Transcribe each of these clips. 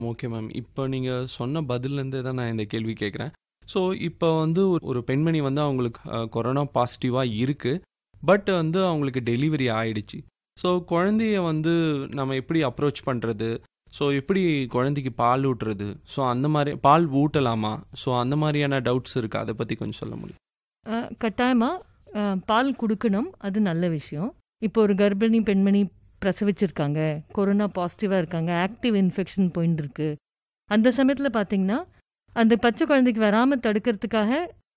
Okay ma'am. இப்போ நீங்க சொன்ன பதில்லேருந்தே தான் நான் இந்த கேள்வி கேட்குறேன். ஸோ இப்போ வந்து ஒரு ஒரு பெண்மணி வந்து அவங்களுக்கு அ கொரோனா பாசிட்டிவா இருக்கு. பட் வந்து அவங்களுக்கு டெலிவரி ஆயிடுச்சு. ஸோ குழந்தைய வந்து நம்ம எப்படி அப்ரோச் பண்றது? ஸோ எப்படி குழந்தைக்கு பால் ஊட்டுறது? ஸோ அந்த மாரி பால் ஊட்டலாமா? ஸோ அந்த மாரியான டவுட்ஸ் இருக்கு. அத பத்தி கொஞ்சம் சொல்ல முடியும்? அ கட்டாயமா அ பால் குடுக்கணும். அது நல்ல விஷயம். இப்போ ஒரு கர்ப்பிணி பெண்மணி பிரசவிச்சிருக்காங்க. கொரோனா பாசிட்டிவா இருக்காங்க. ஆக்டிவ் இன்ஃபெக்ஷன் போயின்னு இருக்கு. அந்த சமயத்தில பார்த்தீங்கன்னா, அந்த பச்சை குழந்தைக்கு வராம தடுக்கிறதுக்காக,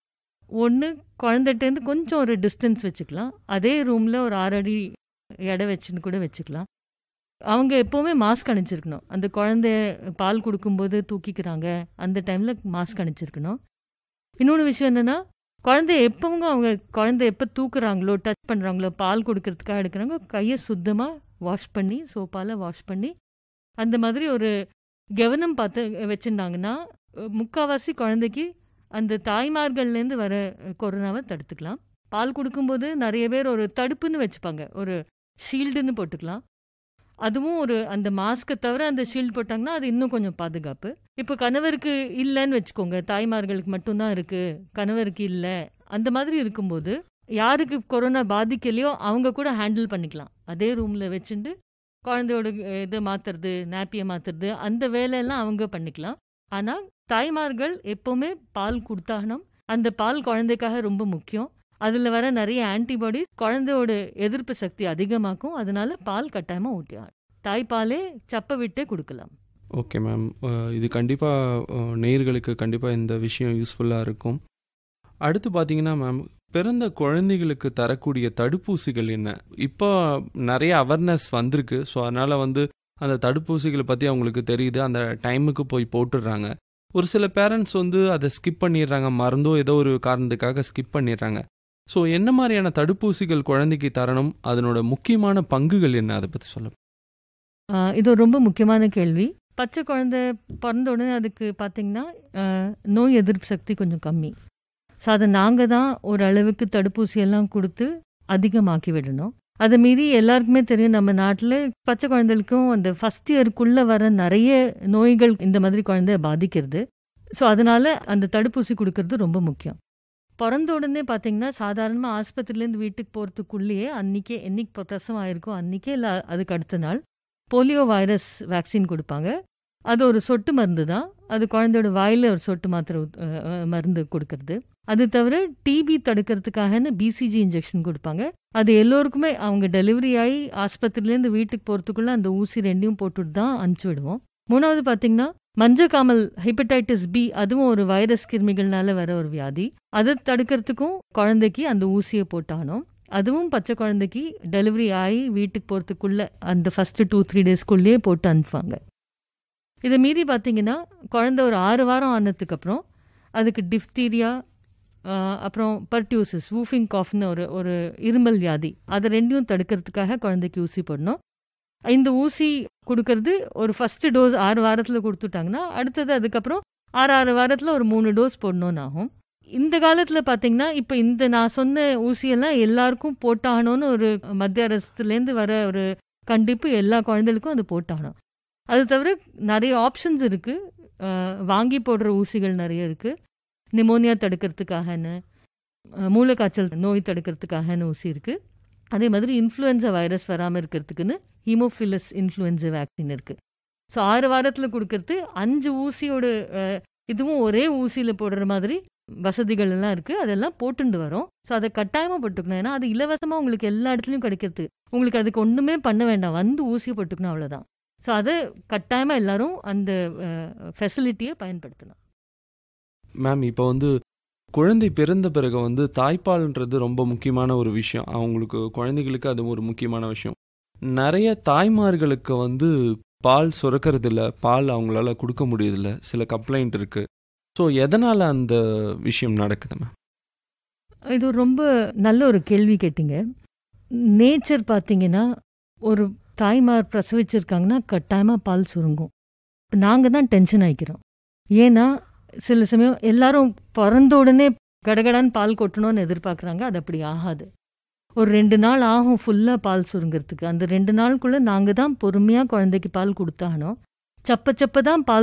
ஒண்ணு குழந்தைட்டேருந்து கொஞ்சம் ஒரு டிஸ்டன்ஸ் வச்சுக்கலாம். அதே ரூம்ல ஒரு 6 அடி எடை வச்சுன்னு கூட வச்சுக்கலாம். அவங்க எப்பவுமே மாஸ்க் அணிஞ்சிருக்கணும். அந்த குழந்தைய பால் குடுக்கும்போது தூக்கிக்கிறாங்க. அந்த டைம்ல மாஸ்க் அணிஞ்சிருக்கணும். இன்னொன்னு விஷயம் என்னன்னா, குழந்தைய எப்பவும் அவங்க குழந்தை எப்ப தூக்குறாங்களோ, டச் பண்றாங்களோ, பால் குடுக்கறதுக்காக எடுக்குறாங்க, கைய சுத்தமா வாஷ் பண்ணி, சோப்பால வாஷ் பண்ணி, அந்த மாதிரி ஒரு கவனம் பார்த்து வச்சிருந்தாங்கன்னா, முக்காவாசி குழந்தைக்கு அந்த தாய்மார்கள்லேருந்து வர கொரோனாவ தடுத்துக்கலாம். பால் குடுக்கும்போது நெறைய பேர் ஒரு தடுப்புன்னு வச்சுப்பாங்க. ஒரு ஷீல்டுன்னு போட்டுக்கலாம். அதுவும் ஒரு அந்த மாஸ்க்க தவிர அந்த ஷீல்டு போட்டாங்கன்னா, அது இன்னும் கொஞ்சம் பாதுகாப்பு. இப்போ கணவருக்கு இல்லன்னு வச்சுக்கோங்க. தாய்மார்களுக்கு மட்டும் தான் இருக்கு. கணவருக்கு இல்ல. அந்த மாதிரி இருக்கும்போது, யாருக்கு கொரோனா பாதிக்கலையோ அவங்க கூட ஹேண்டில் பண்ணிக்கலாம். அதே ரூம்ல வச்சுண்டு, குழந்தையோட இத மாத்துறது, நாப்பிய மாத்துறது, அந்த வேலையெல்லாம் அவங்க பண்ணிக்கலாம். ஆனா, தாய்மார்கள் எப்பவுமே பால் குடுத்தாகணும். அந்த பால் குழந்தைக்காக ரொம்ப முக்கியம். அதுல வர நெறைய ஆன்டிபாடிஸ் குழந்தையோட எதிர்ப்பு சக்தி அதிகமாக்கும். அதனால பால் கட்டாயமா ஊட்டி ஆகணும். தாய்ப்பாலே சப்ப விட்டே குடுக்கலாம். Okay ma'am. அ இது கண்டிப்பா அ நேயர்களுக்கு கண்டிப்பா இந்த விஷயம் யூஸ்ஃபுல்லா இருக்கும். அடுத்து பார்த்தீங்கன்னா மேம், பிறந்த குழந்தைகளுக்கு தரக்கூடிய தடுப்பூசிகள் என்ன? இப்போ நெறைய அவேர்னஸ் வந்திருக்கு. ஸோ அதனால வந்து அந்த தடுப்பூசிகள பத்தி அவங்களுக்கு தெரியுது. அந்த டைமுக்கு போய் போட்டுடுறாங்க. ஒரு சில பேரண்ட்ஸ் வந்து அத ஸ்கிப் பண்ணிடுறாங்க. மறந்தோ ஏதோ ஒரு காரணத்துக்காக ஸ்கிப் பண்ணிடுறாங்க. ஸோ என்ன மாரியான தடுப்பூசிகள் குழந்தைக்கு தரணும்? அதனோட முக்கியமான பங்குகள் என்ன? அத பத்தி சொல்ல ஆ இது ஒரு ரொம்ப முக்கியமான கேள்வி. பச்சை குழந்தை பொறந்த உடனே அதுக்கு பார்த்தீங்கன்னா, அ நோய் எதிர்ப்பு சக்தி கொஞ்சம் கம்மி. ஸோ அத நாங்க தான் ஓரளவுக்கு தடுப்பூசி எல்லாம் குடுத்து அதிகமாக்கி விடணும். அத மீறி எல்லாருக்குமே தெரியும் நம்ம நாட்ல பச்சை குழந்தைகளுக்கும் அந்த ஃபர்ஸ்ட் இயர்க்குள்ள வர நெறைய நோய்கள் இந்த மாதிரி குழந்தைய பாதிக்கிறது. ஸோ அதனால அந்த தடுப்பூசி குடுக்கறது ரொம்ப முக்கியம். பொறந்த உடனே பார்த்தீங்கன்னா, சாதாரணமா ஆஸ்பத்திரியிலேருந்து வீட்டுக்கு போறதுக்குள்ளேயே அன்னைக்கே என்னைக்கு பிரசவம் ஆயிருக்கோ அன்னைக்கே இல்ல அதுக்கு அடுத்த நாள் போலியோ வைரஸ் வேக்சின் குடுப்பாங்க. அது ஒரு சொட்டு மருந்து தான். அது குழந்தையோட வாயில ஒரு சொட்டு மாத்திரை அ அ மருந்து குடுக்கறது. அது தவிர டிபி தடுக்கிறதுக்காகன்னு பிசிஜி இன்ஜெக்ஷன் குடுப்பாங்க. அது எல்லோருக்குமே அவங்க டெலிவரி ஆயி ஆஸ்பத்திரியிலேருந்து வீட்டுக்கு போறதுக்குள்ள அந்த ஊசி 2யும் போட்டுட்டு தான் அனுப்பிச்சு விடுவோம். 3வது பார்த்தீங்கன்னா, மஞ்சக்காமல் ஹெப்படைட்டிஸ் பி அதுவும் ஒரு வைரஸ் கிருமிகள்னால வர ஒரு வியாதி. அத தடுக்கிறதுக்கும் குழந்தைக்கு அந்த ஊசிய போட்டாகணும். அதுவும் பச்சை குழந்தைக்கு டெலிவரி ஆயி வீட்டுக்கு போறதுக்குள்ள அந்த ஃபர்ஸ்ட் 2, 3 டேஸ்க்குள்ளேயே போட்டு அனுப்புவாங்க. இத மீறி பார்த்தீங்கன்னா, குழந்தை ஒரு 6 வாரம் ஆனதுக்கப்புறம் அதுக்கு டிஃப்தீரியா, அ அப்புறம் பெர்டியூசிஸ், வூஃபிங் காஃப்னு ஒரு ஒரு இருமல் வியாதி. அத 2யும் தடுக்கிறதுக்காக குழந்தைக்கு ஊசி போடணும். இந்த ஊசி குடுக்கறது ஒரு ஃபர்ஸ்ட் டோஸ் 6 வாரத்துல குடுத்துட்டாங்கன்னா, அடுத்தது அதுக்கப்புறம் 6, 6 வாரத்துல ஒரு 3 டோஸ் போடணும்னு ஆகும். இந்த காலத்துல பார்த்தீங்கன்னா, இப்ப இந்த நான் சொன்ன ஊசியெல்லாம் எல்லாருக்கும் போட்டாகணும்னு ஒரு மத்திய அரசுலேருந்து வர ஒரு கண்டிப்பு எல்லா குழந்தைகளுக்கும் அது போட்டாகணும். அது தவிர நெறைய ஆப்ஷன்ஸ் இருக்கு. அ வாங்கி போடுற ஊசிகள் நெறைய இருக்கு. நிமோனியா தடுக்கிறதுக்காகன்னு, அ மூளைக்காய்ச்சல் நோய் தடுக்கிறதுக்காகன்னு ஊசி இருக்கு. அதே மாதிரி இன்ஃப்ளூயன்ஸா வைரஸ் வராம இருக்கிறதுக்குன்னு ஹீமோஃபிலஸ் இன்ஃப்ளூயன்ஸா வேக்சின் இருக்கு. ஸோ 6 வாரத்துல குடுக்கறது 5 ஊசியோட அ இதுவும் ஒரே ஊசியில போடுற மாதிரி வசதிகள் எல்லாம் இருக்கு. அதெல்லாம் போட்டுண்டு வரோம். ஸோ அத கட்டாயமா போட்டுக்கணும். ஏன்னா அது இலவசமா உங்களுக்கு எல்லா இடத்துலயும் கிடைக்கிறது. உங்களுக்கு அதுக்கு ஒண்ணுமே பண்ண வேண்டாம். வந்து ஊசிய போட்டுக்கணும் அவ்வளோதான். ஸோ அத கட்டாயமா எல்லாரும் அந்த அ ஃபெசிலிட்டிய பயன்படுத்தணும். மேம் இப்போ வந்து குழந்தை பிறந்த பிறகு வந்து தாய்ப்பால்ன்றது ரொம்ப முக்கியமான ஒரு விஷயம். அவங்களுக்கு குழந்தைகளுக்கு அது ஒரு முக்கியமான விஷயம். நெறைய தாய்மார்களுக்கு வந்து பால் சுரக்கிறதில்ல. பால் அவங்களால குடுக்க முடியறதில்ல. சில கம்ப்ளைண்ட் இருக்கு. ஸோ எதனால அந்த விஷயம் நடக்குது மேம்? இது ரொம்ப நல்ல ஒரு கேள்வி கேட்டீங்க. நேச்சர் பார்த்தீங்கன்னா, ஒரு தாய்மார் பிரசவிச்சிருக்காங்கன்னா கட்டாயமா பால் சுருங்கும். நாங்க தான் டென்ஷன் ஆயிக்கிறோம். ஏன்னா, சில சமயம் எல்லாரும் பொறந்த உடனே கடகடன்னு பால் கொட்டணும்னு எதிர்பார்க்குறாங்க. அது அப்படி ஆகாது. ஒரு 2 நாள் ஆகும் ஃபுல்லா பால் சுருங்கறதுக்கு. அந்த 2 நாளுக்குள்ள நாங்க தான் பொறுமையா குழந்தைக்கு பால் குடுத்தாகணும். சப்ப சப்ப தான் பால்